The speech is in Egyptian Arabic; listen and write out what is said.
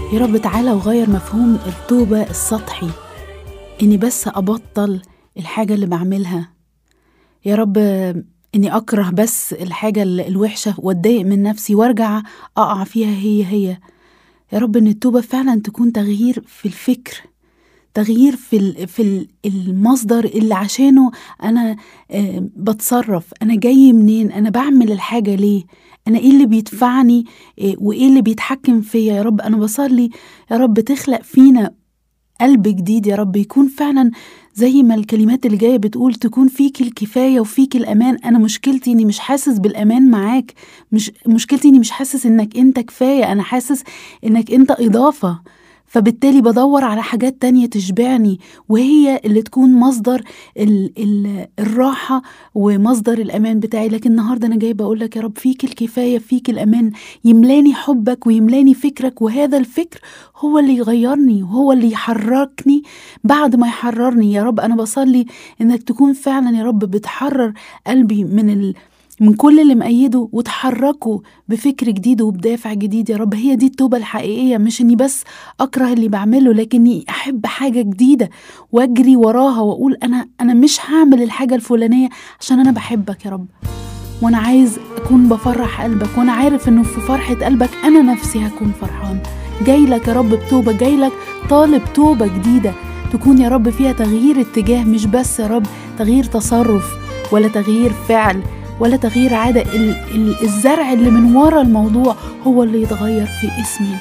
يا رب تعالى وغير مفهوم التوبة السطحي إني بس أبطل الحاجة اللي بعملها يا رب إني أكره بس الحاجة ال- الوحشة وأتضايق من نفسي وأرجع أقع فيها هي هي يا رب إن التوبة فعلا تكون تغيير في الفكر تغيير في ال- في ال- المصدر اللي عشانه انا آه، بتصرف انا جاي منين انا بعمل الحاجه ليه انا ايه اللي بيدفعني آه، وايه اللي بيتحكم فيا يا رب انا بصلي يا رب تخلق فينا قلب جديد يا رب يكون فعلا زي ما الكلمات اللي جايه بتقول تكون فيك الكفايه وفيك الامان انا مشكلتي اني مش حاسس بالامان معاك مش مشكلتي اني مش حاسس انك انت كفايه انا حاسس انك انت اضافه فبالتالي بدور على حاجات تانية تشبعني وهي اللي تكون مصدر ال ال الراحة ومصدر الأمان بتاعي لكن النهاردة أنا جاي بقول لك يا رب فيك الكفاية فيك الأمان يملاني حبك ويملاني فكرك وهذا الفكر هو اللي يغيرني وهو اللي يحركني بعد ما يحررني يا رب أنا بصلي إنك تكون فعلا يا رب بتحرر قلبي من ال من كل اللي مأيده وتحركه بفكر جديد وبدافع جديد يا رب هي دي التوبة الحقيقية مش اني بس اكره اللي بعمله لكني احب حاجة جديدة واجري وراها واقول انا انا مش هعمل الحاجة الفلانية عشان انا بحبك يا رب وانا عايز اكون بفرح قلبك وانا عارف انه في فرحة قلبك انا نفسي هكون فرحان جاي لك يا رب بتوبة جاي لك طالب توبة جديدة تكون يا رب فيها تغيير اتجاه مش بس يا رب تغيير تصرف ولا تغيير فعل ولا تغيير عادة ال- ال- الزرع اللي من ورا الموضوع هو اللي يتغير في اسم